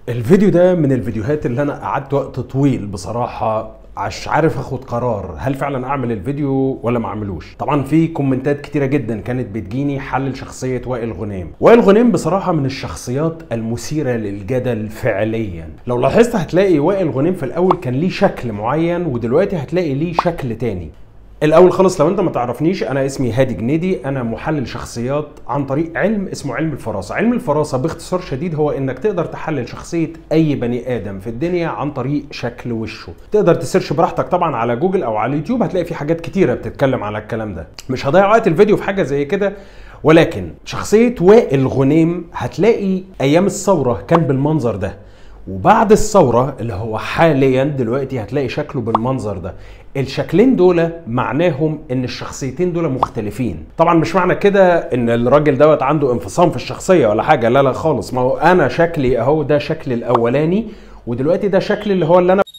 الفيديو ده من الفيديوهات اللي انا قعدت وقت طويل بصراحه مش عارف اخد قرار هل فعلا اعمل الفيديو ولا ما اعملوش طبعا في كومنتات كتيره جدا كانت بتجيني حل شخصيه وائل غنيم وائل غنيم بصراحه من الشخصيات المثيره للجدل فعليا لو لاحظت هتلاقي وائل غنيم في الاول كان ليه شكل معين ودلوقتي هتلاقي ليه شكل تاني الاول خالص لو انت ما تعرفنيش انا اسمي هادي جنيدي انا محلل شخصيات عن طريق علم اسمه علم الفراسه علم الفراسه باختصار شديد هو انك تقدر تحلل شخصيه اي بني ادم في الدنيا عن طريق شكل وشه تقدر تسيرش براحتك طبعا على جوجل او على اليوتيوب هتلاقي في حاجات كتيره بتتكلم على الكلام ده مش هضيع وقت الفيديو في حاجه زي كده ولكن شخصيه وائل غنيم هتلاقي ايام الثوره كان بالمنظر ده وبعد الثورة اللي هو حاليا دلوقتي هتلاقي شكله بالمنظر ده الشكلين دول معناهم ان الشخصيتين دول مختلفين طبعا مش معنى كده ان الراجل دوت عنده انفصام في الشخصية ولا حاجة لا لا خالص ما هو انا شكلي اهو ده شكلي الاولاني ودلوقتي ده شكلي اللي هو اللي انا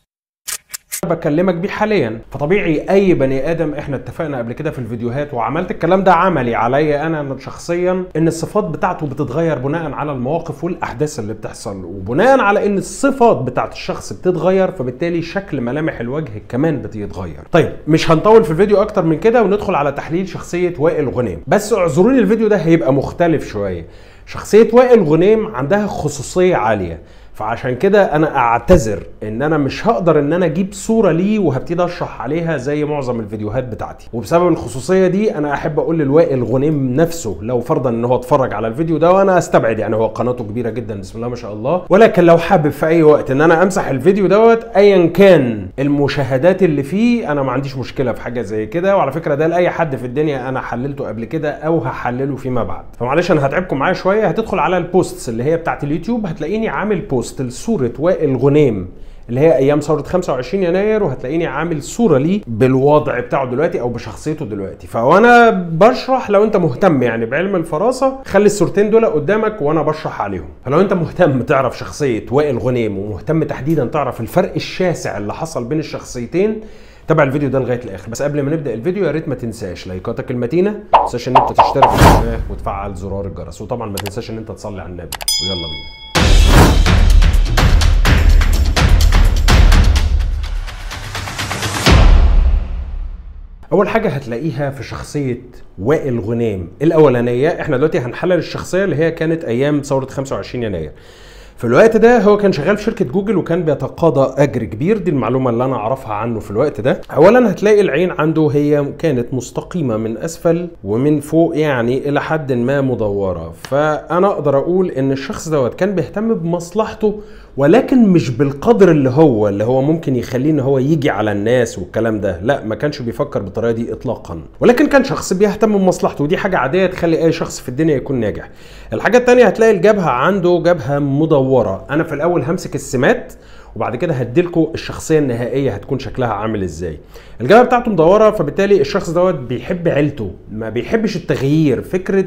بكلمك بيه حاليا فطبيعي اي بني ادم احنا اتفقنا قبل كده في الفيديوهات وعملت الكلام ده عملي عليا انا شخصيا ان الصفات بتاعته بتتغير بناء على المواقف والاحداث اللي بتحصل وبناء على ان الصفات بتاعت الشخص بتتغير فبالتالي شكل ملامح الوجه كمان بتتغير طيب مش هنطول في الفيديو اكتر من كده وندخل على تحليل شخصيه وائل غنيم بس اعذروني الفيديو ده هيبقى مختلف شويه شخصيه وائل غنيم عندها خصوصيه عاليه فعشان كده انا اعتذر ان انا مش هقدر ان انا اجيب صوره ليه وهبتدي اشرح عليها زي معظم الفيديوهات بتاعتي وبسبب الخصوصيه دي انا احب اقول للوائل غنيم نفسه لو فرضا ان هو اتفرج على الفيديو ده وانا استبعد يعني هو قناته كبيره جدا بسم الله ما شاء الله ولكن لو حابب في اي وقت ان انا امسح الفيديو دوت ايا كان المشاهدات اللي فيه انا ما عنديش مشكله في حاجه زي كده وعلى فكره ده لاي حد في الدنيا انا حللته قبل كده او هحلله فيما بعد فمعلش انا هتعبكم معايا شويه هتدخل على البوستس اللي هي بتاعت اليوتيوب هتلاقيني عامل بوست لصوره وائل غنيم اللي هي ايام ثوره 25 يناير وهتلاقيني عامل صوره ليه بالوضع بتاعه دلوقتي او بشخصيته دلوقتي فوانا بشرح لو انت مهتم يعني بعلم الفراسه خلي الصورتين دول قدامك وانا بشرح عليهم فلو انت مهتم تعرف شخصيه وائل غنيم ومهتم تحديدا تعرف الفرق الشاسع اللي حصل بين الشخصيتين تابع الفيديو ده لغايه الاخر بس قبل ما نبدا الفيديو يا ريت ما تنساش لايكاتك المتينه ما تنساش ان انت تشترك في القناه وتفعل زرار الجرس وطبعا ما تنساش ان انت تصلي على النبي ويلا بينا اول حاجه هتلاقيها في شخصيه وائل غنيم الاولانيه احنا دلوقتي هنحلل الشخصيه اللي هي كانت ايام ثوره 25 يناير في الوقت ده هو كان شغال في شركه جوجل وكان بيتقاضى اجر كبير دي المعلومه اللي انا اعرفها عنه في الوقت ده اولا هتلاقي العين عنده هي كانت مستقيمه من اسفل ومن فوق يعني الى حد ما مدوره فانا اقدر اقول ان الشخص دوت كان بيهتم بمصلحته ولكن مش بالقدر اللي هو اللي هو ممكن يخليه ان هو يجي على الناس والكلام ده لا ما كانش بيفكر بالطريقه دي اطلاقا ولكن كان شخص بيهتم بمصلحته ودي حاجه عاديه تخلي اي شخص في الدنيا يكون ناجح الحاجه الثانيه هتلاقي الجبهه عنده جبهه مدوره انا في الاول همسك السمات وبعد كده هديلكوا الشخصيه النهائيه هتكون شكلها عامل ازاي الجبهه بتاعته مدوره فبالتالي الشخص دوت بيحب عيلته ما بيحبش التغيير فكره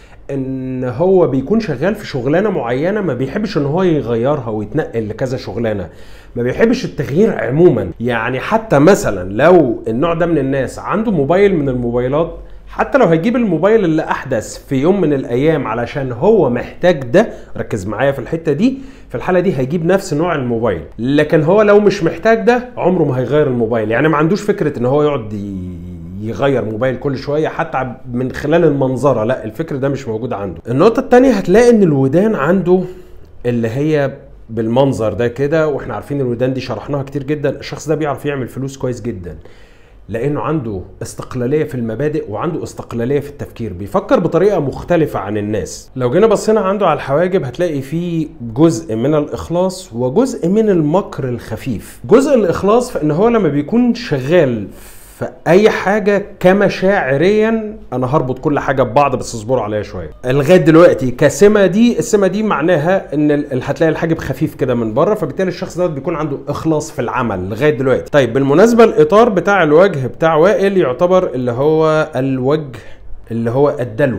ان هو بيكون شغال في شغلانه معينه ما بيحبش ان هو يغيرها ويتنقل لكذا شغلانه ما بيحبش التغيير عموما يعني حتى مثلا لو النوع ده من الناس عنده موبايل من الموبايلات حتى لو هيجيب الموبايل اللي احدث في يوم من الايام علشان هو محتاج ده ركز معايا في الحته دي في الحاله دي هيجيب نفس نوع الموبايل لكن هو لو مش محتاج ده عمره ما هيغير الموبايل يعني ما عندوش فكره ان هو يقعد يغير موبايل كل شويه حتى من خلال المنظره لا الفكر ده مش موجود عنده النقطه الثانيه هتلاقي ان الودان عنده اللي هي بالمنظر ده كده واحنا عارفين الودان دي شرحناها كتير جدا الشخص ده بيعرف يعمل فلوس كويس جدا لانه عنده استقلاليه في المبادئ وعنده استقلاليه في التفكير بيفكر بطريقه مختلفه عن الناس لو جينا بصينا عنده على الحواجب هتلاقي فيه جزء من الاخلاص وجزء من المكر الخفيف جزء الاخلاص في ان هو لما بيكون شغال فاي حاجه كمشاعريا انا هربط كل حاجه ببعض بس اصبروا عليا شويه لغايه دلوقتي كسمه دي السمه دي معناها ان هتلاقي الحاجب خفيف كده من بره فبالتالي الشخص دوت بيكون عنده اخلاص في العمل لغايه دلوقتي طيب بالمناسبه الاطار بتاع الوجه بتاع وائل يعتبر اللي هو الوجه اللي هو الدلو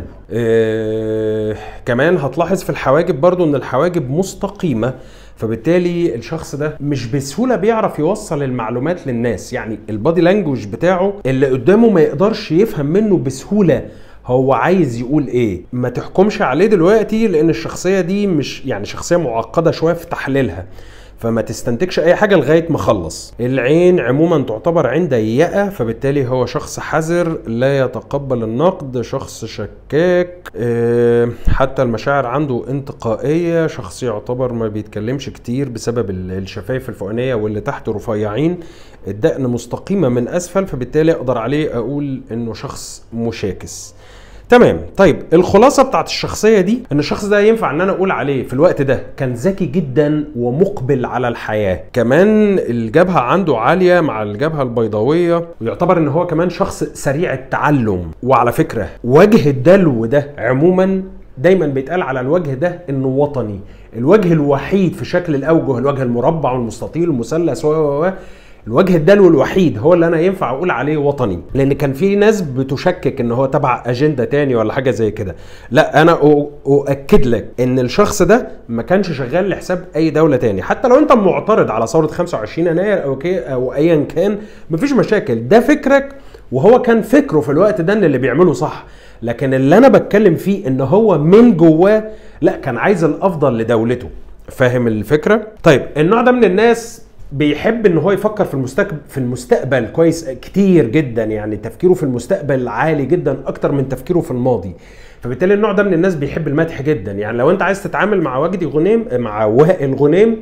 آه كمان هتلاحظ في الحواجب برضو ان الحواجب مستقيمه فبالتالي الشخص ده مش بسهوله بيعرف يوصل المعلومات للناس يعني البادي لانجوج بتاعه اللي قدامه ما يقدرش يفهم منه بسهوله هو عايز يقول ايه ما تحكمش عليه دلوقتي لان الشخصيه دي مش يعني شخصيه معقده شويه في تحليلها فما تستنتجش اي حاجه لغايه ما اخلص العين عموما تعتبر عين ضيقه فبالتالي هو شخص حذر لا يتقبل النقد شخص شكاك أه حتى المشاعر عنده انتقائيه شخص يعتبر ما بيتكلمش كتير بسبب الشفايف الفوقانيه واللي تحت رفيعين الدقن مستقيمه من اسفل فبالتالي اقدر عليه اقول انه شخص مشاكس تمام طيب الخلاصه بتاعت الشخصيه دي ان الشخص ده ينفع ان انا اقول عليه في الوقت ده كان ذكي جدا ومقبل على الحياه كمان الجبهه عنده عاليه مع الجبهه البيضاويه ويعتبر ان هو كمان شخص سريع التعلم وعلى فكره وجه الدلو ده عموما دايما بيتقال على الوجه ده انه وطني الوجه الوحيد في شكل الاوجه الوجه المربع والمستطيل والمثلث و الوجه الدلو الوحيد هو اللي انا ينفع اقول عليه وطني لان كان في ناس بتشكك ان هو تبع اجنده تاني ولا حاجه زي كده لا انا اؤكد لك ان الشخص ده ما كانش شغال لحساب اي دوله تاني حتى لو انت معترض على ثوره 25 يناير او كي او ايا كان مفيش مشاكل ده فكرك وهو كان فكره في الوقت ده ان اللي بيعمله صح لكن اللي انا بتكلم فيه ان هو من جواه لا كان عايز الافضل لدولته فاهم الفكره طيب النوع ده من الناس بيحب ان هو يفكر في المستقبل في المستقبل كويس كتير جدا يعني تفكيره في المستقبل عالي جدا اكتر من تفكيره في الماضي فبالتالي النوع ده من الناس بيحب المدح جدا يعني لو انت عايز تتعامل مع وجدي غنيم مع وائل غنيم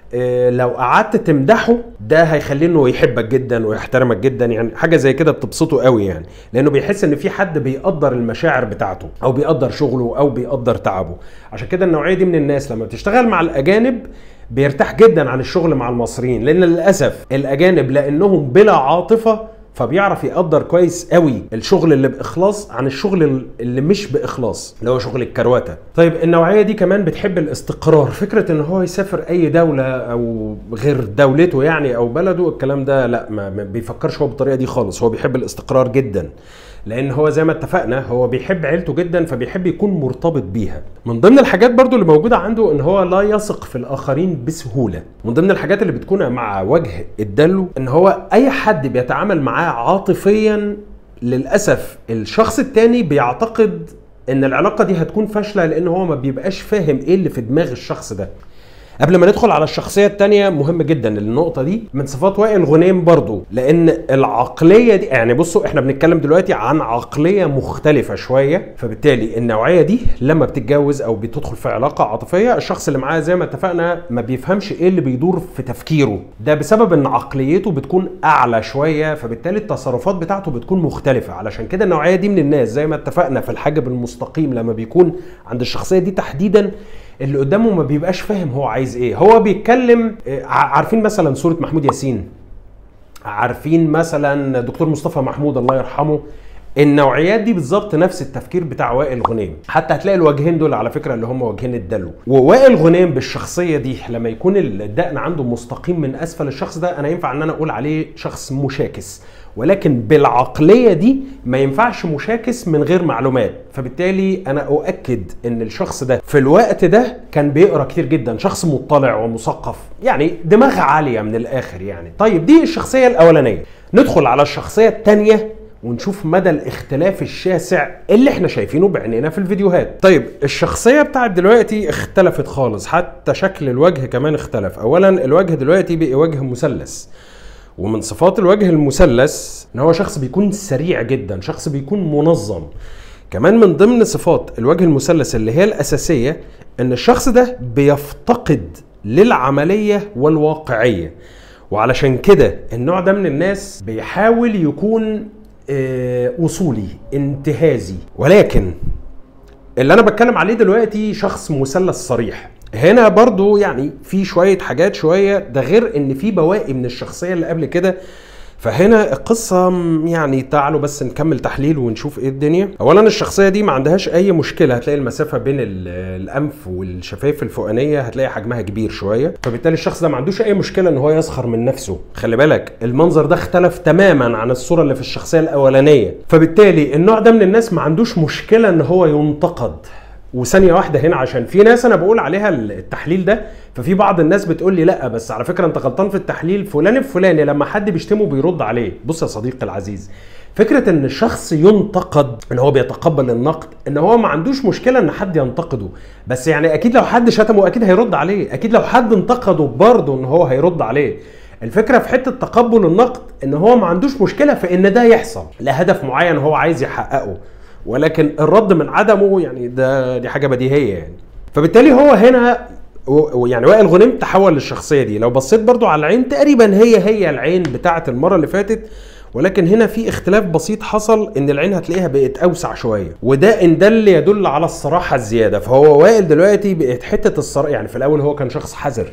لو قعدت تمدحه ده هيخليه انه يحبك جدا ويحترمك جدا يعني حاجه زي كده بتبسطه قوي يعني لانه بيحس ان في حد بيقدر المشاعر بتاعته او بيقدر شغله او بيقدر تعبه عشان كده النوعيه دي من الناس لما بتشتغل مع الاجانب بيرتاح جدا عن الشغل مع المصريين لان للاسف الاجانب لانهم بلا عاطفه فبيعرف يقدر كويس قوي الشغل اللي باخلاص عن الشغل اللي مش باخلاص اللي هو شغل الكروته طيب النوعيه دي كمان بتحب الاستقرار فكره ان هو يسافر اي دوله او غير دولته يعني او بلده الكلام ده لا ما بيفكرش هو بالطريقه دي خالص هو بيحب الاستقرار جدا لان هو زي ما اتفقنا هو بيحب عيلته جدا فبيحب يكون مرتبط بيها من ضمن الحاجات برضو اللي موجوده عنده ان هو لا يثق في الاخرين بسهوله من ضمن الحاجات اللي بتكون مع وجه الدلو ان هو اي حد بيتعامل معاه عاطفيا للاسف الشخص التاني بيعتقد ان العلاقه دي هتكون فاشله لان هو ما بيبقاش فاهم ايه اللي في دماغ الشخص ده قبل ما ندخل على الشخصية التانية مهم جدا النقطة دي من صفات وائل غنيم برضو لأن العقلية دي يعني بصوا احنا بنتكلم دلوقتي عن عقلية مختلفة شوية فبالتالي النوعية دي لما بتتجوز أو بتدخل في علاقة عاطفية الشخص اللي معاه زي ما اتفقنا ما بيفهمش ايه اللي بيدور في تفكيره ده بسبب ان عقليته بتكون أعلى شوية فبالتالي التصرفات بتاعته بتكون مختلفة علشان كده النوعية دي من الناس زي ما اتفقنا في الحاجب المستقيم لما بيكون عند الشخصية دي تحديدا اللي قدامه ما بيبقاش فاهم هو عايز ايه هو بيتكلم عارفين مثلا صورة محمود ياسين عارفين مثلا دكتور مصطفى محمود الله يرحمه النوعيات دي بالظبط نفس التفكير بتاع وائل غنيم حتى هتلاقي الوجهين دول على فكره اللي هم وجهين الدلو ووائل غنيم بالشخصيه دي لما يكون الدقن عنده مستقيم من اسفل الشخص ده انا ينفع ان انا اقول عليه شخص مشاكس ولكن بالعقليه دي ما ينفعش مشاكس من غير معلومات فبالتالي انا اؤكد ان الشخص ده في الوقت ده كان بيقرا كتير جدا شخص مطلع ومثقف يعني دماغ عاليه من الاخر يعني طيب دي الشخصيه الاولانيه ندخل على الشخصيه الثانيه ونشوف مدى الاختلاف الشاسع اللي احنا شايفينه بعينينا في الفيديوهات طيب الشخصيه بتاعت دلوقتي اختلفت خالص حتى شكل الوجه كمان اختلف اولا الوجه دلوقتي بقي وجه مثلث ومن صفات الوجه المثلث ان هو شخص بيكون سريع جدا شخص بيكون منظم كمان من ضمن صفات الوجه المثلث اللي هي الاساسيه ان الشخص ده بيفتقد للعمليه والواقعيه وعلشان كده النوع ده من الناس بيحاول يكون آه، وصولي انتهازي ولكن اللي انا بتكلم عليه دلوقتي شخص مثلث صريح هنا برضو يعني في شوية حاجات شوية ده غير ان في بواقي من الشخصية اللي قبل كده فهنا القصة يعني تعالوا بس نكمل تحليل ونشوف ايه الدنيا اولا الشخصية دي ما عندهاش اي مشكلة هتلاقي المسافة بين ال- الانف والشفايف الفوقانية هتلاقي حجمها كبير شوية فبالتالي الشخص ده ما عندوش اي مشكلة ان هو يسخر من نفسه خلي بالك المنظر ده اختلف تماما عن الصورة اللي في الشخصية الاولانية فبالتالي النوع ده من الناس ما عندوش مشكلة ان هو ينتقد وثانيه واحده هنا عشان في ناس انا بقول عليها التحليل ده ففي بعض الناس بتقول لي لا بس على فكره انت غلطان في التحليل فلان الفلاني لما حد بيشتمه بيرد عليه بص يا صديقي العزيز فكره ان الشخص ينتقد ان هو بيتقبل النقد ان هو ما عندوش مشكله ان حد ينتقده بس يعني اكيد لو حد شتمه اكيد هيرد عليه اكيد لو حد انتقده برضه ان هو هيرد عليه الفكره في حته تقبل النقد ان هو ما عندوش مشكله في ان ده يحصل لهدف معين هو عايز يحققه ولكن الرد من عدمه يعني ده دي حاجه بديهيه يعني فبالتالي هو هنا يعني وائل غنيم تحول للشخصيه دي لو بصيت برضو على العين تقريبا هي هي العين بتاعه المره اللي فاتت ولكن هنا في اختلاف بسيط حصل ان العين هتلاقيها بقت اوسع شويه وده ان ده اللي يدل على الصراحه الزياده فهو وائل دلوقتي بقت حته الصراحه يعني في الاول هو كان شخص حذر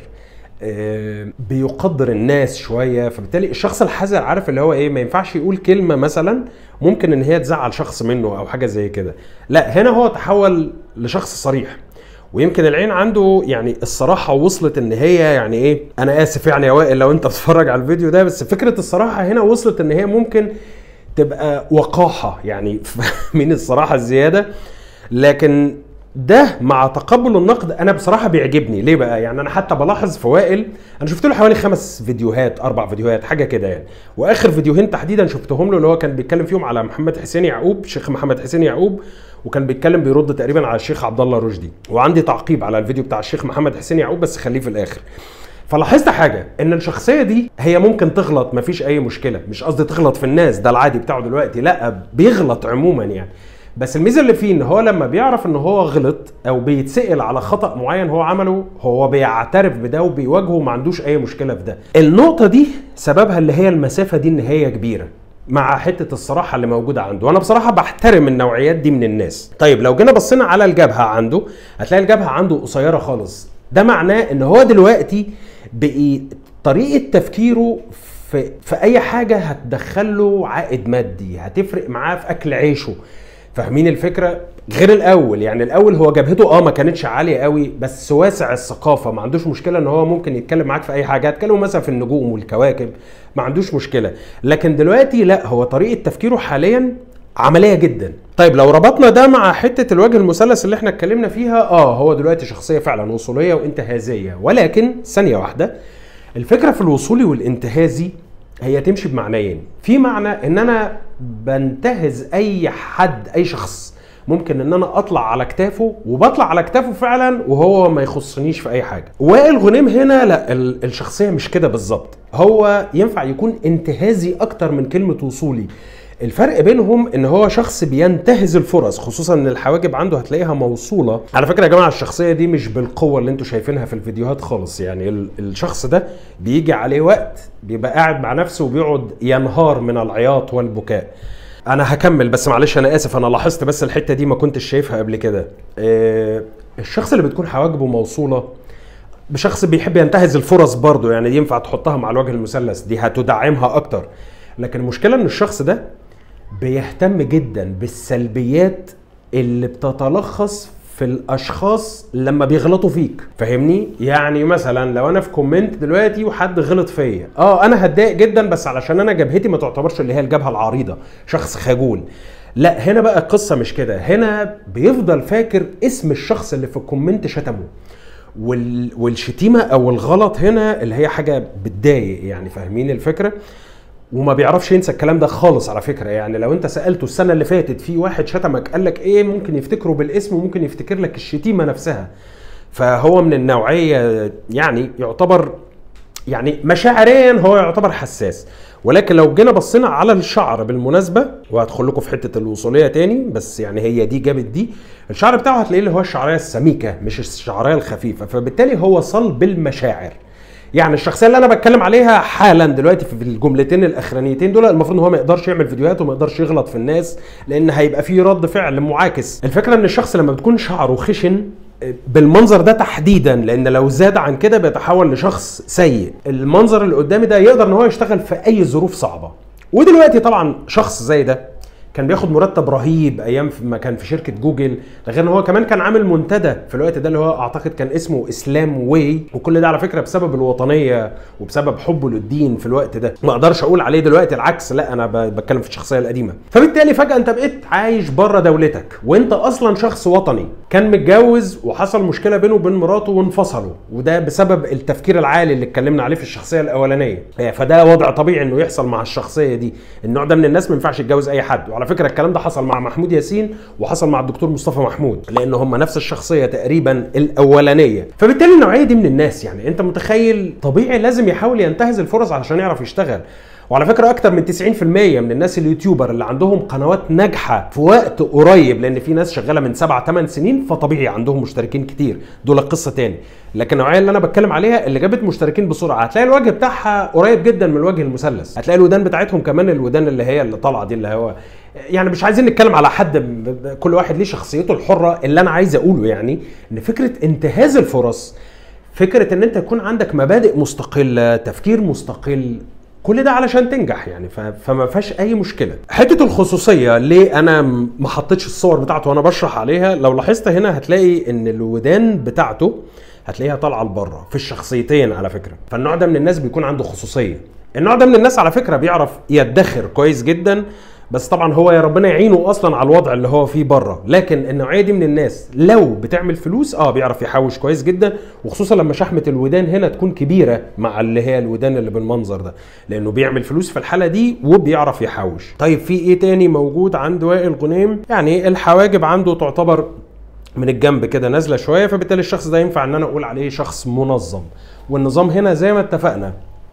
آه، بيقدر الناس شويه فبالتالي الشخص الحذر عارف اللي هو ايه ما ينفعش يقول كلمه مثلا ممكن ان هي تزعل شخص منه او حاجه زي كده لا هنا هو تحول لشخص صريح ويمكن العين عنده يعني الصراحه وصلت ان هي يعني ايه انا اسف يعني يا وائل لو انت بتتفرج على الفيديو ده بس فكره الصراحه هنا وصلت ان هي ممكن تبقى وقاحه يعني من الصراحه الزياده لكن ده مع تقبل النقد انا بصراحه بيعجبني ليه بقى يعني انا حتى بلاحظ في وائل انا شفت له حوالي خمس فيديوهات اربع فيديوهات حاجه كده يعني واخر فيديوهين تحديدا شفتهم له اللي هو كان بيتكلم فيهم على محمد حسين يعقوب شيخ محمد حسين يعقوب وكان بيتكلم بيرد تقريبا على الشيخ عبد الله رشدي وعندي تعقيب على الفيديو بتاع الشيخ محمد حسين يعقوب بس خليه في الاخر فلاحظت حاجه ان الشخصيه دي هي ممكن تغلط مفيش اي مشكله مش قصدي تغلط في الناس ده العادي بتاعه دلوقتي لا بيغلط عموما يعني بس الميزه اللي فيه ان هو لما بيعرف ان هو غلط او بيتسال على خطا معين هو عمله هو بيعترف بده وبيواجهه وما عندوش اي مشكله في ده النقطه دي سببها اللي هي المسافه دي ان هي كبيره مع حته الصراحه اللي موجوده عنده وانا بصراحه بحترم النوعيات دي من الناس طيب لو جينا بصينا على الجبهه عنده هتلاقي الجبهه عنده قصيره خالص ده معناه ان هو دلوقتي بقي طريقه تفكيره في, في اي حاجه هتدخل له عائد مادي هتفرق معاه في اكل عيشه فاهمين الفكره غير الاول يعني الاول هو جبهته اه ما كانتش عاليه قوي بس واسع الثقافه ما عندوش مشكله ان هو ممكن يتكلم معاك في اي حاجه يتكلم مثلا في النجوم والكواكب ما عندوش مشكله لكن دلوقتي لا هو طريقه تفكيره حاليا عمليه جدا طيب لو ربطنا ده مع حته الوجه المثلث اللي احنا اتكلمنا فيها اه هو دلوقتي شخصيه فعلا وصوليه وانتهازيه ولكن ثانيه واحده الفكره في الوصولي والانتهازي هي تمشي بمعنيين في معنى ان انا بنتهز اي حد اي شخص ممكن ان انا اطلع على كتافه وبطلع على كتافه فعلا وهو ما يخصنيش في اي حاجه وائل غنيم هنا لا الشخصيه مش كده بالظبط هو ينفع يكون انتهازي اكتر من كلمه وصولي الفرق بينهم ان هو شخص بينتهز الفرص خصوصا ان الحواجب عنده هتلاقيها موصوله على فكره يا جماعه الشخصيه دي مش بالقوه اللي انتم شايفينها في الفيديوهات خالص يعني الشخص ده بيجي عليه وقت بيبقى قاعد مع نفسه وبيقعد ينهار من العياط والبكاء انا هكمل بس معلش انا اسف انا لاحظت بس الحته دي ما كنتش شايفها قبل كده إيه الشخص اللي بتكون حواجبه موصوله بشخص بيحب ينتهز الفرص برضه يعني دي ينفع تحطها مع الوجه المثلث دي هتدعمها اكتر لكن المشكله ان الشخص ده بيهتم جدا بالسلبيات اللي بتتلخص في الاشخاص لما بيغلطوا فيك فاهمني يعني مثلا لو انا في كومنت دلوقتي وحد غلط فيا اه انا هتضايق جدا بس علشان انا جبهتي ما تعتبرش اللي هي الجبهه العريضه شخص خجول لا هنا بقى القصه مش كده هنا بيفضل فاكر اسم الشخص اللي في الكومنت شتمه وال... والشتيمه او الغلط هنا اللي هي حاجه بتضايق يعني فاهمين الفكره وما بيعرفش ينسى الكلام ده خالص على فكره يعني لو انت سالته السنه اللي فاتت في واحد شتمك قال لك ايه ممكن يفتكره بالاسم وممكن يفتكر لك الشتيمه نفسها فهو من النوعيه يعني يعتبر يعني مشاعريا هو يعتبر حساس ولكن لو جينا بصينا على الشعر بالمناسبه وهدخل لكم في حته الوصوليه تاني بس يعني هي دي جابت دي الشعر بتاعه هتلاقيه اللي هو الشعريه السميكه مش الشعريه الخفيفه فبالتالي هو صلب المشاعر يعني الشخصيه اللي انا بتكلم عليها حالا دلوقتي في الجملتين الاخرانيتين دول المفروض ان هو ما يقدرش يعمل فيديوهات وما يقدرش يغلط في الناس لان هيبقى فيه رد فعل معاكس الفكره ان الشخص لما بتكون شعره خشن بالمنظر ده تحديدا لان لو زاد عن كده بيتحول لشخص سيء المنظر اللي قدامي ده يقدر ان هو يشتغل في اي ظروف صعبه ودلوقتي طبعا شخص زي ده كان بياخد مرتب رهيب ايام ما كان في شركه جوجل ده غير ان هو كمان كان عامل منتدى في الوقت ده اللي هو اعتقد كان اسمه اسلام واي وكل ده على فكره بسبب الوطنيه وبسبب حبه للدين في الوقت ده ما اقدرش اقول عليه دلوقتي العكس لا انا ب- بتكلم في الشخصيه القديمه فبالتالي فجاه انت بقيت عايش بره دولتك وانت اصلا شخص وطني كان متجوز وحصل مشكله بينه وبين مراته وانفصلوا وده بسبب التفكير العالي اللي اتكلمنا عليه في الشخصيه الاولانيه آه، فده وضع طبيعي انه يحصل مع الشخصيه دي النوع ده من الناس ما ينفعش يتجوز اي حد وعلى فكره الكلام ده حصل مع محمود ياسين وحصل مع الدكتور مصطفى محمود لان هم نفس الشخصيه تقريبا الاولانيه فبالتالي النوعيه دي من الناس يعني انت متخيل طبيعي لازم يحاول ينتهز الفرص علشان يعرف يشتغل وعلى فكره اكتر من 90% من الناس اليوتيوبر اللي عندهم قنوات ناجحه في وقت قريب لان في ناس شغاله من 7 8 سنين فطبيعي عندهم مشتركين كتير دول قصه تاني لكن النوعيه اللي انا بتكلم عليها اللي جابت مشتركين بسرعه هتلاقي الوجه بتاعها قريب جدا من الوجه المثلث هتلاقي الودان بتاعتهم كمان الودان اللي هي اللي طالعه دي اللي هو يعني مش عايزين نتكلم على حد ب- ب- كل واحد ليه شخصيته الحره اللي انا عايز اقوله يعني ان فكره انتهاز الفرص فكره ان انت يكون عندك مبادئ مستقله تفكير مستقل كل ده علشان تنجح يعني ف- فما فيهاش اي مشكله حته الخصوصيه ليه انا م- ما حطيتش الصور بتاعته وانا بشرح عليها لو لاحظت هنا هتلاقي ان الودان بتاعته هتلاقيها طالعه لبره في الشخصيتين على فكره فالنوع ده من الناس بيكون عنده خصوصيه النوع ده من الناس على فكره بيعرف يدخر كويس جدا بس طبعا هو يا ربنا يعينه اصلا على الوضع اللي هو فيه بره لكن النوعيه دي من الناس لو بتعمل فلوس اه بيعرف يحوش كويس جدا وخصوصا لما شحمه الودان هنا تكون كبيره مع اللي هي الودان اللي بالمنظر ده لانه بيعمل فلوس في الحاله دي وبيعرف يحوش طيب في ايه تاني موجود عند وائل غنيم يعني الحواجب عنده تعتبر من الجنب كده نازله شويه فبالتالي الشخص ده ينفع ان انا اقول عليه شخص منظم والنظام هنا زي ما اتفقنا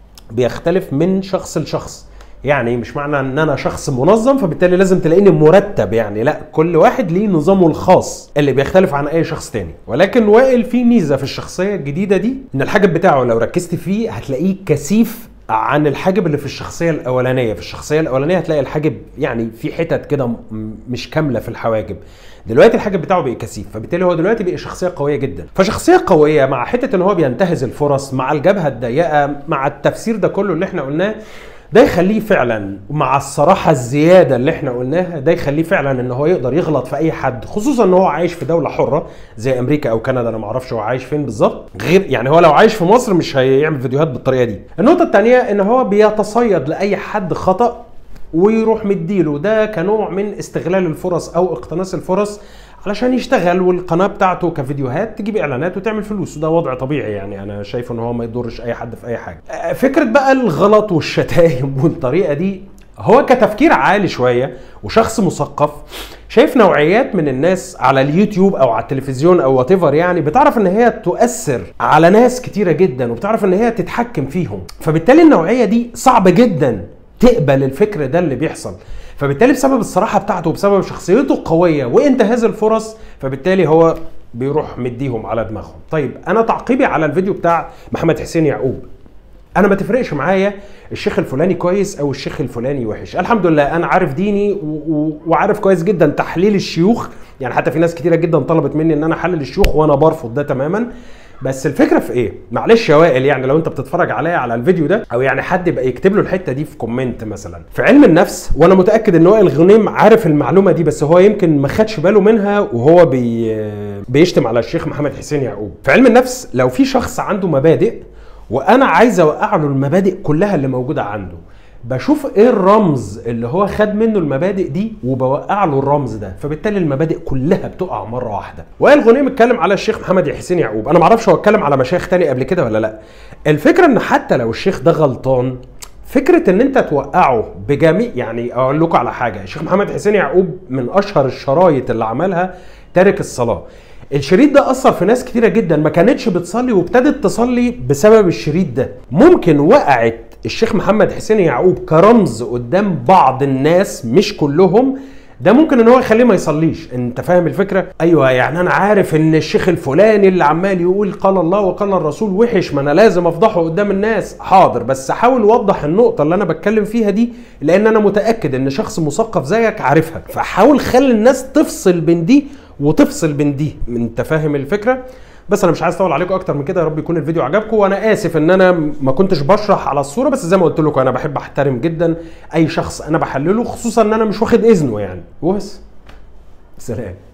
بيختلف من شخص لشخص يعني مش معنى ان انا شخص منظم فبالتالي لازم تلاقيني مرتب يعني لا كل واحد ليه نظامه الخاص اللي بيختلف عن اي شخص تاني ولكن وائل في ميزه في الشخصيه الجديده دي ان الحاجب بتاعه لو ركزت فيه هتلاقيه كثيف عن الحاجب اللي في الشخصيه الاولانيه في الشخصيه الاولانيه هتلاقي الحاجب يعني في حتت كده م- مش كامله في الحواجب دلوقتي الحاجب بتاعه بقى كثيف فبالتالي هو دلوقتي بقى شخصيه قويه جدا فشخصيه قويه مع حته ان هو بينتهز الفرص مع الجبهه الضيقه مع التفسير ده كله اللي احنا قلناه ده يخليه فعلا مع الصراحه الزياده اللي احنا قلناها ده يخليه فعلا ان هو يقدر يغلط في اي حد خصوصا ان هو عايش في دوله حره زي امريكا او كندا انا ما اعرفش هو عايش فين بالظبط غير يعني هو لو عايش في مصر مش هيعمل فيديوهات بالطريقه دي النقطه الثانيه ان هو بيتصيد لاي حد خطا ويروح مديله ده كنوع من استغلال الفرص او اقتناص الفرص علشان يشتغل والقناه بتاعته كفيديوهات تجيب اعلانات وتعمل فلوس وده وضع طبيعي يعني انا شايف ان هو ما يضرش اي حد في اي حاجه آه، فكره بقى الغلط والشتايم والطريقه دي هو كتفكير عالي شويه وشخص مثقف شايف نوعيات من الناس على اليوتيوب او على التلفزيون او وات يعني بتعرف ان هي تؤثر على ناس كتيره جدا وبتعرف ان هي تتحكم فيهم فبالتالي النوعيه دي صعب جدا تقبل الفكر ده اللي بيحصل فبالتالي بسبب الصراحه بتاعته وبسبب شخصيته القويه وانتهاز الفرص فبالتالي هو بيروح مديهم على دماغهم طيب انا تعقيبي على الفيديو بتاع محمد حسين يعقوب انا ما تفرقش معايا الشيخ الفلاني كويس او الشيخ الفلاني وحش الحمد لله انا عارف ديني و- و- وعارف كويس جدا تحليل الشيوخ يعني حتى في ناس كتيره جدا طلبت مني ان انا احلل الشيوخ وانا برفض ده تماما بس الفكره في ايه معلش يا وائل يعني لو انت بتتفرج عليا على الفيديو ده او يعني حد يبقى يكتب له الحته دي في كومنت مثلا في علم النفس وانا متاكد ان وائل غنيم عارف المعلومه دي بس هو يمكن ما خدش باله منها وهو بي بيشتم على الشيخ محمد حسين يعقوب في علم النفس لو في شخص عنده مبادئ وانا عايز اوقع له المبادئ كلها اللي موجوده عنده بشوف ايه الرمز اللي هو خد منه المبادئ دي وبوقع له الرمز ده فبالتالي المبادئ كلها بتقع مره واحده وائل غنيم اتكلم على الشيخ محمد حسين يعقوب انا معرفش هو اتكلم على مشايخ تاني قبل كده ولا لا الفكره ان حتى لو الشيخ ده غلطان فكره ان انت توقعه بجميع يعني اقول لكم على حاجه الشيخ محمد حسين يعقوب من اشهر الشرايط اللي عملها تارك الصلاه الشريط ده اثر في ناس كتيره جدا ما كانتش بتصلي وابتدت تصلي بسبب الشريط ده ممكن وقعت الشيخ محمد حسين يعقوب كرمز قدام بعض الناس مش كلهم ده ممكن ان هو يخليه ما يصليش انت فاهم الفكره ايوه يعني انا عارف ان الشيخ الفلاني اللي عمال يقول قال الله وقال الرسول وحش ما انا لازم افضحه قدام الناس حاضر بس حاول وضح النقطه اللي انا بتكلم فيها دي لان انا متاكد ان شخص مثقف زيك عارفها فحاول خلي الناس تفصل بين دي وتفصل بين دي انت فاهم الفكره بس انا مش عايز اطول عليكم اكتر من كده يا رب يكون الفيديو عجبكم وانا اسف ان انا ما كنتش بشرح على الصوره بس زي ما قلت لكم انا بحب احترم جدا اي شخص انا بحلله خصوصا ان انا مش واخد اذنه يعني وبس سلام